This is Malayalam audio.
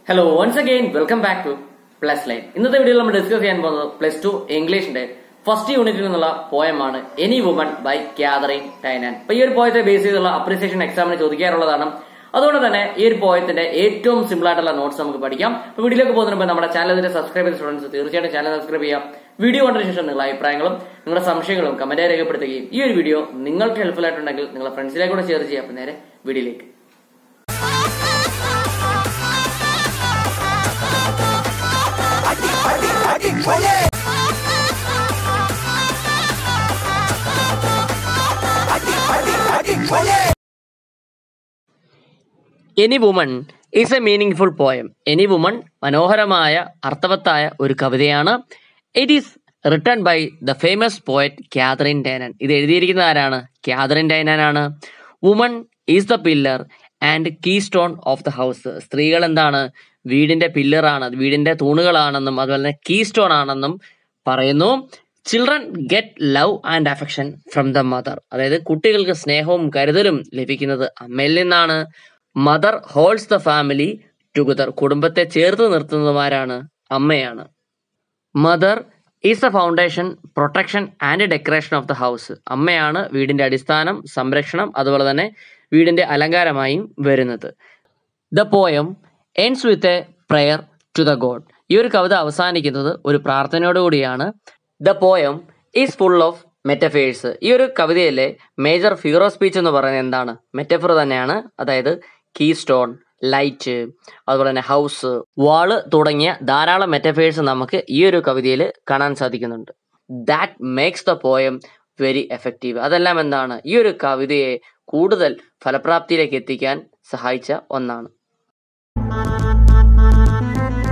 hello once again welcome back to plus line ഇന്നത്തെ വീഡിയോയിൽ നമ്മൾ ഡിസ്കസ് ചെയ്യാൻ പോകുന്നത് പ്ലസ് ടു ഇംഗ്ലീഷിന്റെ ഫസ്റ്റ് യൂണിറ്റിൽ നിന്നുള്ള പോയമാണ് any woman by Katharine Tynan അപ്പൊ ഈ ഒരു പോയത്തെ ബേസ് ചെയ്തുള്ള അപ്രീസിയേഷൻ എക്സാമിന് ചോദിക്കാറുള്ളതാണ് അതുകൊണ്ട് തന്നെ ഈ ഒരു പോയത്തിന്റെ ഏറ്റവും സിമ്പിൾ ആയിട്ടുള്ള നോട്ട്സ് നമുക്ക് പഠിക്കാം അപ്പൊ വീഡിയോയിലേക്ക് പോകുന്നതിന് മുമ്പ് നമ്മുടെ ചാനലിന്റെ സബ്സ്ക്രൈബ് ചെയ്ത സ്റ്റുഡൻസ് തീർച്ചയായിട്ടും ചാനൽ സബ്സ്ക്രൈബ് ചെയ്യാം വീഡിയോ കണ്ടതിന് ശേഷം നിങ്ങളുടെ അഭിപ്രായങ്ങളും നിങ്ങളുടെ സംശയങ്ങളും കമന്റായി രേഖപ്പെടുത്തുകയും ഈ ഒരു വീഡിയോ നിങ്ങൾക്ക് ഹെൽപ്ഫുൾ ആയിട്ടുണ്ടെങ്കിൽ നിങ്ങളുടെ ഫ്രണ്ട്സിലേക്ക് കൂടെ ഷെയർ ചെയ്യാം അപ്പൊ നേരെ വീഡിയോയിലേക്ക് any woman is a meaningful poem any woman മനോഹരമായ അർത്ഥവത്തായ ഒരു കവിതയാണ് it is written by the famous poet Katharine Tynan ഇത് എഴുതിയിരിക്കുന്ന ആരാണ് കാതറിൻ ഡൈനൻ ആണ് woman is the pillar and keystone of the house സ്ത്രീകൾ എന്താണ് വീടിന്റെ പില്ലറാണ് വീടിന്റെ തൂണുകളാണെന്നും അതുപോലെ തന്നെ കീ സ്റ്റോൺ ആണെന്നും പറയുന്നു children get love and affection from the mother അതായത് കുട്ടികൾക്ക് സ്നേഹവും കരുതലും ലഭിക്കുന്നത് അമ്മയിൽ നിന്നാണ് mother holds the family together കുടുംബത്തെ ചേർത്ത് നിർത്തുന്നതുമാരാണ് അമ്മയാണ് mother is the foundation protection and decoration of the house അമ്മയാണ് വീടിന്റെ അടിസ്ഥാനം സംരക്ഷണം അതുപോലെ തന്നെ വീടിന്റെ അലങ്കാരമായും വരുന്നത് the poem ends with a prayer to the god ഈ ഒരു കവിത അവസാനിക്കുന്നത് ഒരു പ്രാർത്ഥനയോടുകൂടിയാണ് the poem is full of metaphors ഈ ഒരു കവിതയിലെ മേജർ ഫിഗർ ഓഫ് സ്പീച്ച് എന്ന് പറയുന്നത് എന്താണ് മെറ്റഫർ തന്നെയാണ് അതായത് കീ സ്റ്റോൺ ലൈറ്റ് അതുപോലെ തന്നെ ഹൗസ് വാള് തുടങ്ങിയ ധാരാളം മെറ്റഫേഴ്സ് നമുക്ക് ഈ ഒരു കവിതയിൽ കാണാൻ സാധിക്കുന്നുണ്ട് that makes the poem very effective അതെല്ലാം എന്താണ് ഈ ഒരു കവിതയെ കൂടുതൽ ഫലപ്രാപ്തിയിലേക്ക് എത്തിക്കാൻ സഹായിച്ച ഒന്നാണ്